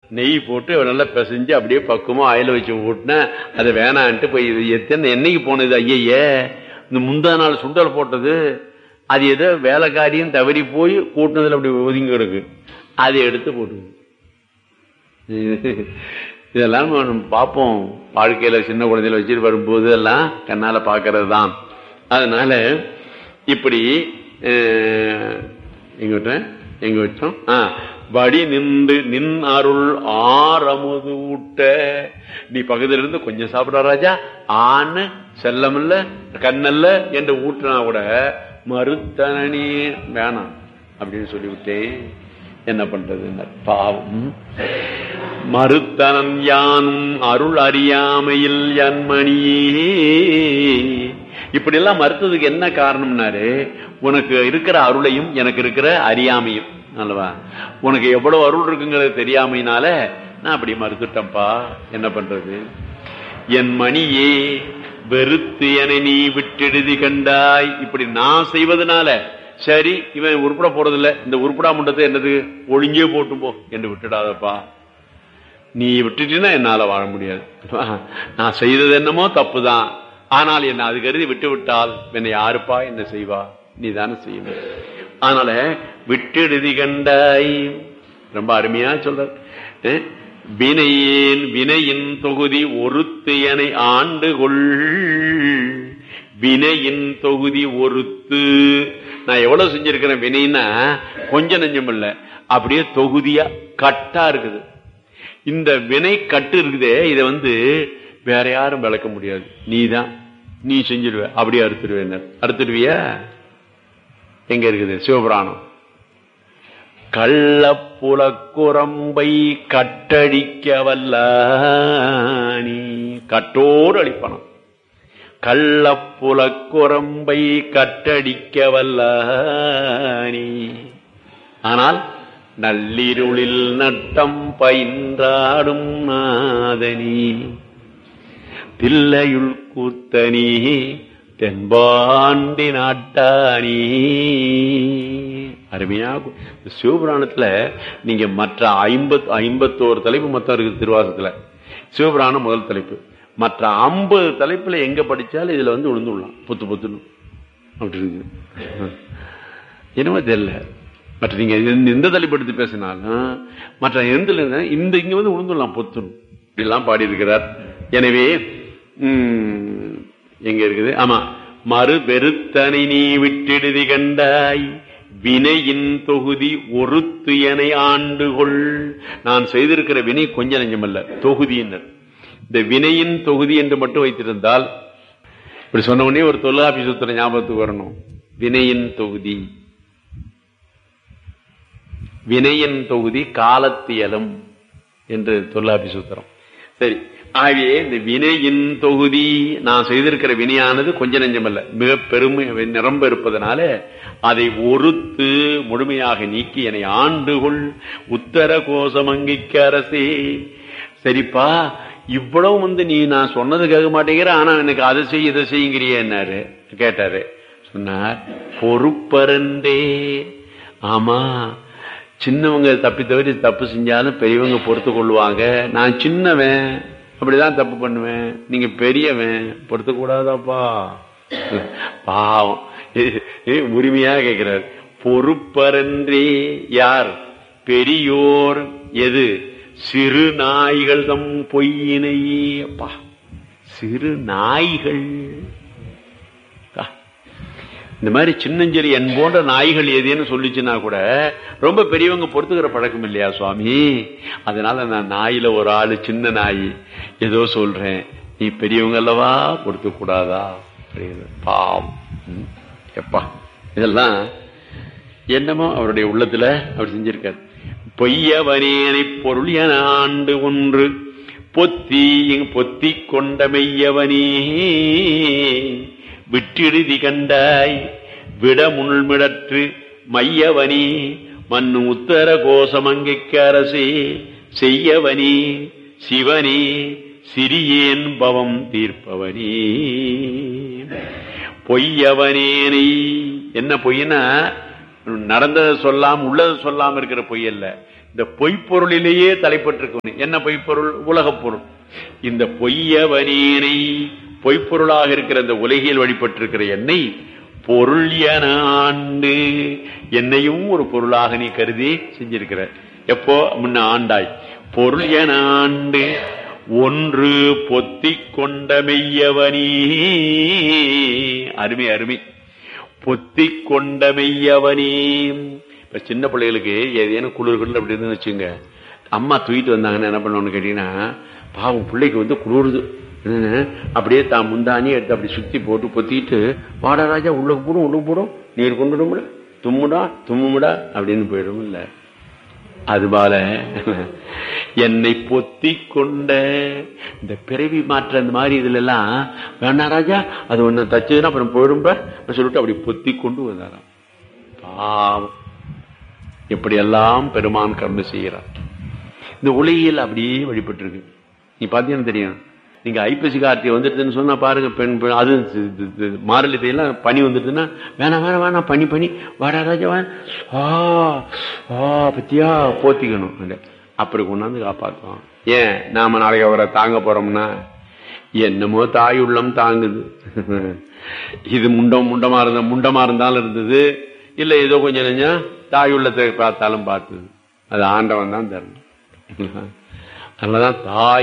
நெய் போட்டு நல்லா பிசைஞ்சு அப்படியே பக்குவமா ஆயில வச்சு ஊட்டினேன் அது வேணான்ட்டு போய் இது எத்தனை என்னைக்கு போனது ஐயையே இந்த முந்தா நாள் சுண்டல் போட்டது அது ஏதோ வேலைக்காரியும் தவறி போய் கூட்டினதுல அப்படி ஒதுங்கி கிடக்கு அதை எடுத்து போட்டு இதெல்லாம் நம்ம பார்ப்போம் வாழ்க்கையில சின்ன குழந்தையில வச்சுட்டு வரும்போது எல்லாம் கண்ணால பாக்குறது தான் அதனால இப்படி அஹ், எங்க விட்டேன் எங்க வச்சோம் ஆ, வடி நின்று நின் அருள் ஆரமுது ஊட்ட நீ பக்கத்துல இருந்து கொஞ்சம் சாப்பிட ராஜா ஆன்னு செல்லமில்ல கண்ணல்ல என்று ஊட்டினா கூட மறுத்தனே வேணாம் அப்படின்னு சொல்லிவிட்டேன் என்ன பண்றது பாவம் மறுத்தனன் யானும் அருள் அறியாமையில் என்மணியே இப்படி எல்லாம் மறுத்ததுக்கு என்ன காரணம்னாரு உனக்கு இருக்கிற அருளையும் எனக்கு இருக்கிற அறியாமையும் அல்லவா உனக்கு எவ்வளவு அருள் இருக்குங்கிறது தெரியாமையினால நான் அப்படி மறுத்துட்டேன்ப்பா என்ன பண்றது என் மணியே வெறுத்து என நீ விட்டெழுதி கண்டாய் இப்படி நான் செய்வதனால சரி இவன் உருப்பட போறதில்ல இந்த உருப்படா முண்டத்தை என்னது ஒழிஞ்சே போட்டும் போ என்று விட்டுடாதப்பா நீ விட்டுட்டீன்னா என்னால வாழ முடியாது நான் செய்தது என்னமோ தப்புதான் ஆனால் என்ன அது கருதி விட்டு விட்டால் என்னை யாருப்பா என்ன செய்வா நீ தானே செய்யணும் அதனால விட்டெழுதி கண்டாய் ரொம்ப அருமையா சொல்ற அஹ், வினையேன் வினையின் தொகுதி ஒருத்து என ஆண்டு கொள் வினையின் தொகுதி ஒருத்து நான் எவ்வளவு செஞ்சிருக்கிறேன் வினைன்னா கொஞ்சம் நெஞ்சம் இல்ல அப்படியே தொகுதியா கட்டா இருக்குது இந்த வினை கட்டு இருக்குதே இதை வந்து வேற யாரும் விளக்க முடியாது நீதான் நீ செஞ்சிருவ அப்படியே அறுத்துடுவேன் அறுத்துடுவியா எங்க இருக்குது சிவபுராணம் கள்ளப்புலக்குரம்பை கட்டடிக்க வல்லானி கட்டோடு அழிப்பனம் கள்ளப்புலக்குரம்பை கட்டடிக்க வல்லானி ஆனால் நள்ளிருளில் நட்டம் பயின்றாடும் நாதனி தில்லையுள் கூத்தனி தென்பாண்டி நாட்டானி அருமையா கு- இந்த சிவபுராணத்துல நீங்க மற்ற ஐம்பத் ஐம்பத்தோரு தலைப்பு மொத்தம் இருக்குது திருவாசத்துல சிவபுராணம் முதல் தலைப்பு மற்ற ஐம்பது தலைப்புல எங்க படிச்சாலும் இதுல வந்து விழுந்துடலாம் புத்து புத்துன்னு அப்படி இருக்குது என்னமோ தெரியல மற்ற நீங்க எந்த- எந்த தலைப்பு எடுத்து பேசினாலும் மற்ற எந்த இந்த இங்க வந்து விழுந்துடலாம் பொத்துன்னு இப்படிலாம் பாடி இருக்கிறார் எனவே உம், எங்க இருக்குது ஆமா மறு வெறுத்தனை நீ விட்டெடுதி கண்டாய் வினையின் தொகுதி ஒருத்து என ஆண்டுகொள் நான் செய்திருக்கிற வினை கொஞ்ச நெஞ்சமல்ல தொகுதியினர் இந்த வினையின் தொகுதி என்று மட்டும் வைத்திருந்தால் இப்படி சொன்ன உடனே ஒரு தொல்லாபி சூத்திர ஞாபகத்துக்கு வரணும் வினையின் தொகுதி வினையின் தொகுதி காலத்தியலும் என்று தொல்லாபி சூத்திரம் சரி ஆகவே இந்த வினையின் தொகுதி நான் செய்திருக்கிற வினையானது கொஞ்ச நெஞ்சமல்ல மிக பெருமை நிரம்ப இருப்பதனால அதை ஒருத்து முழுமையாக நீக்கி என்னை ஆண்டுகொள் உத்தர கோசமங்கிக்கு அரசே சரிப்பா இவ்வளவு வந்து நீ நான் சொன்னது கேட்க மாட்டேங்கிற ஆனா எனக்கு அதை செய் இதை செய்யுங்கிறியன்னாரு கேட்டாரு சொன்னார் பொறுப்பரண்டே ஆமா சின்னவங்க தப்பி தவிர தப்பு செஞ்சாலும் பெரியவங்க பொறுத்து கொள்வாங்க நான் சின்னவன் அப்படிதான் தப்பு பண்ணுவேன் நீங்க பெரியவன் பொறுத்து கூடாதாப்பா பாவம் ஏ- ஏ, உரிமையா கேட்கிறார் பொறுப்பரன்றே யார் பெரியோர் எது சிறு நாய்கள் தம் பொய்யினையே அப்பா சிறு நாய்கள் ஆ. இந்த மாதிரி சின்னஞ்செறி என் போன்ற நாய்கள் எதுன்னு சொல்லிச்சுன்னா கூட ரொம்ப பெரியவங்க பொறுத்துக்கிற பழக்கம் இல்லையா சுவாமி அதனால நான் நாயில ஒரு ஆளு சின்ன நாய் ஏதோ சொல்றேன் நீ பெரியவங்க அல்லவா பொறுத்து கூடாதா அப்படின்னு. பாவம் ம். எப்பா இதெல்லாம் என்னமோ அவருடைய உள்ளத்துல அவர் செஞ்சிருக்கார் பொய்யவனேனை பொருள் என ஆண்டு ஒன்று பொத்தி பொத்தி கொண்ட மெய்யவனே விட்டிடுதி கண்டாய் விட முள்மிடற்று மையவனே மண்ணு உத்தர கோசமங்கைக்கு அரசே செய்யவனே சிவனே சிறியேன் பவம் தீர்ப்பவனே பொய்யவனேனை என்ன பொய்னா நடந்ததை சொல்லாம உள்ளதை சொல்லாம இருக்கிற பொய் அல்ல இந்த பொய்ப்பொருளிலேயே தலைப்பட்டிருக்கணும் என்ன பொய்ப்பொருள் உலகப் பொருள் இந்த பொய்யவனேனை பொய்ப்பொருளாக இருக்கிற இந்த உலகில் வழிபட்டிருக்கிற என்னை பொருள் என ஆண்டு என்னையும் ஒரு பொருளாக நீ கருதி செஞ்சிருக்கிற எப்போ முன்ன ஆண்டாய் பொருள் என ஆண்டு ஒன்று பொத்தி கொண்ட மெய்யவனே அருமை அருமை பொத்தி கொண்ட மெய்யவனே இப்ப சின்ன பிள்ளைகளுக்கு ஏதேனும் குளிர் குளிர் அப்படி இருந்து வச்சுங்க அம்மா தூக்கிட்டு வந்தாங்கன்னு என்ன பண்ணணும்னு கேட்டீங்கன்னா பாவம் பிள்ளைக்கு வந்து குளிருது என்னன்னு, அப்படியே தான் முந்தானி எடுத்து அப்படி சுத்தி போட்டு பொத்திட்டு வாடா ராஜா உள்ள போடும் உள்ள போடும் நீர் கொண்டுடும்ல தும்முடா தும்முடா அப்படின்னு போயிடும் இல்ல அதுபோல என்னை பொத்தி கொண்ட இந்த பிறவி மாற்ற அந்த மாதிரி இதுல எல்லாம் வேணா ராஜா அது ஒண்ணு தச்சதுன்னா அப்புறம் போயிடும்ப சொல்லிட்டு அப்படி பொத்தி கொண்டு வந்தாராம் பாவம் எப்படியெல்லாம் பெருமான் கர்ம செய்கிறார் இந்த உலகியல் அப்படியே வழிபட்டு இருக்கு நீ பாத்தீங்கன்னா தெரியும் நீங்க ஐப்பசி கார்த்திகை வந்துடுதுன்னு சொன்னா பாருங்க பெண் பெண் அது இது- இது- இது மாரளி தேதியெல்லாம் பனி வந்துடுதுன்னா வேணாம் வேணாம் வேணாம் பனி பனி வாடா ராஜா வா ஆ ஆ பத்தியா போத்திக்கணும் அது. அப்படி கொண்டாந்து காப்பாத்துவான் ஏன் நாம நாளைக்கு அவரை தாங்க போறோம்னா என்னமோ தாய் உள்ளம் தாங்குது இது முண்டம் முண்டமா இருந்த முண்டமா இருந்தாலும் இருந்தது இல்ல ஏதோ கொஞ்சம் நெஞ்சம் தாய் உள்ளத்தை பார்த்தாலும் பார்த்தது அது ஆண்டவன் தான் தரணும் அதனாலதான் தாய்